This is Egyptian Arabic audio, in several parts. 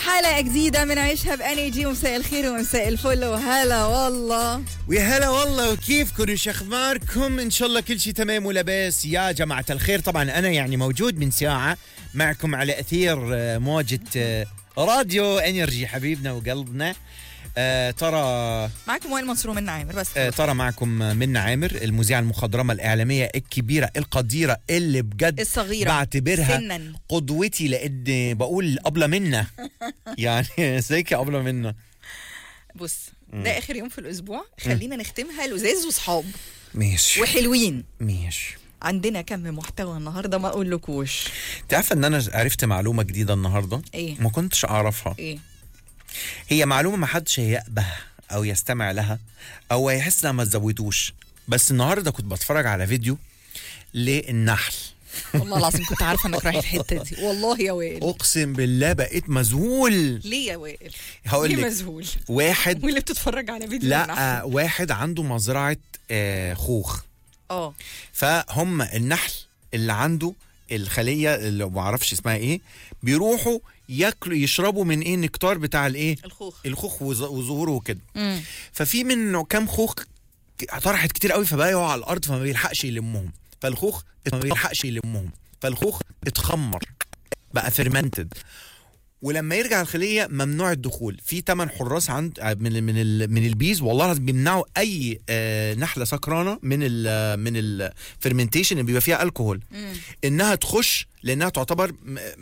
حلقة جديدة من عيشها بانرجي ومساء الخير ومساء الفل وهلا والله ويا هلا والله وكيفكم وش اخباركم ان شاء الله كل شيء تمام ولاباس يا جماعه الخير طبعا انا يعني موجود من ساعه معكم على اثير آه، موجه آه، راديو انرجي حبيبنا وقلبنا آه ترى معكم وائل منصور من عامر بس آه ترى معكم منى عامر المذيعه المخضرمه الاعلاميه الكبيره القديره اللي بجد الصغيرة بعتبرها سنا قدوتي لان بقول ابله منا يعني ازيك يا ابله منا بص ده اخر يوم في الاسبوع خلينا نختمها لزاز وصحاب ماشي وحلوين ماشي عندنا كم محتوى النهارده ما اقولكوش تعرف ان انا عرفت معلومه جديده النهارده ايه ما كنتش اعرفها ايه هي معلومه ما حدش هيقبه او يستمع لها او هيحس انها ما تزودوش بس النهارده كنت بتفرج على فيديو للنحل والله العظيم كنت عارفه انك رايح الحته دي والله يا وائل اقسم بالله بقيت مذهول ليه يا وائل هقول ليه لك مذهول واحد واللي بتتفرج على فيديو لا النحل؟ آه، واحد عنده مزرعه آه، خوخ اه فهم النحل اللي عنده الخليه اللي ما اعرفش اسمها ايه بيروحوا ياكلوا يشربوا من ايه النكتار بتاع الايه الخوخ الخوخ وز- وظهوره وكده امم ففي منه كام خوخ طرحت كتير قوي فبقى يقعوا على الارض فما بيلحقش يلمهم فالخوخ ما بيلحقش يلمهم فالخوخ اتخمر بقى فيرمنتد ولما يرجع الخليه ممنوع الدخول في ثمان حراس عند من ال من ال من البيز والله العظيم بيمنعوا اي آه، نحله سكرانه من ال من الفيرمنتيشن اللي بيبقى فيها الكحول امم انها تخش لانها تعتبر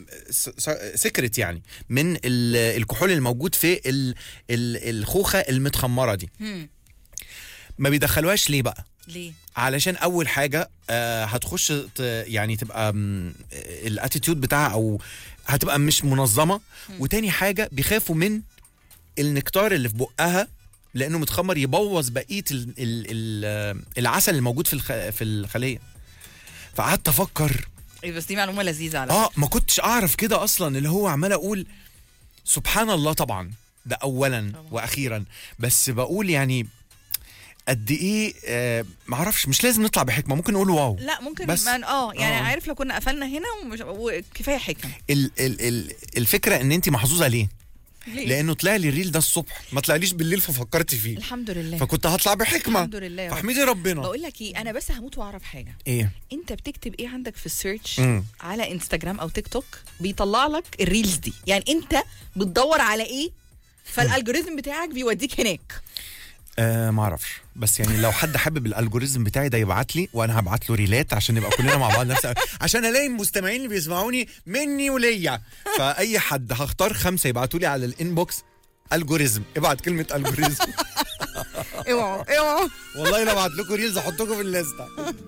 سكرت يعني من ال- الكحول الموجود في ال ال الخوخه المتخمره دي امم ما بيدخلوهاش ليه بقى ليه علشان اول حاجه آه هتخش ت- يعني تبقى الاتيتيود بتاعها او هتبقى مش منظمه وتاني حاجه بيخافوا من النكتار اللي في بقها لانه متخمر يبوظ بقيه ال ال ال العسل اللي موجود في الخ في الخليه فقعدت افكر إيه بس دي معلومه لذيذه على اه ما كنتش اعرف كده اصلا اللي هو عمال اقول سبحان الله طبعا ده اولا طبعاً. واخيرا بس بقول يعني قد ايه آه معرفش مش لازم نطلع بحكمه ممكن نقول واو لا ممكن بس- بس اه يعني آه. عارف لو كنا قفلنا هنا ومش وكفايه حكم ال ال ال الفكره ان انت محظوظه ليه ليه؟ لانه طلع لي الريل ده الصبح ما طلعليش بالليل ففكرت فيه الحمد لله فكنت هطلع بحكمه الحمد لله يا رب. فاحمدي ربنا بقول لك ايه انا بس هموت واعرف حاجه ايه انت بتكتب ايه عندك في السيرش مم. على انستجرام او تيك توك بيطلع لك الريلز دي يعني انت بتدور على ايه فالالجوريزم بتاعك بيوديك هناك آه ما اعرفش بس يعني لو حد حابب الالجوريزم بتاعي ده يبعت لي وانا هبعت له ريلات عشان نبقى كلنا مع بعض نفس عشان الاقي المستمعين اللي بيسمعوني مني وليا فاي حد هختار خمسه يبعتوا لي على الانبوكس الجوريزم ابعت كلمه الجوريزم اوعوا اوعوا والله لو ابعت لكم ريلز احطكم في الليسته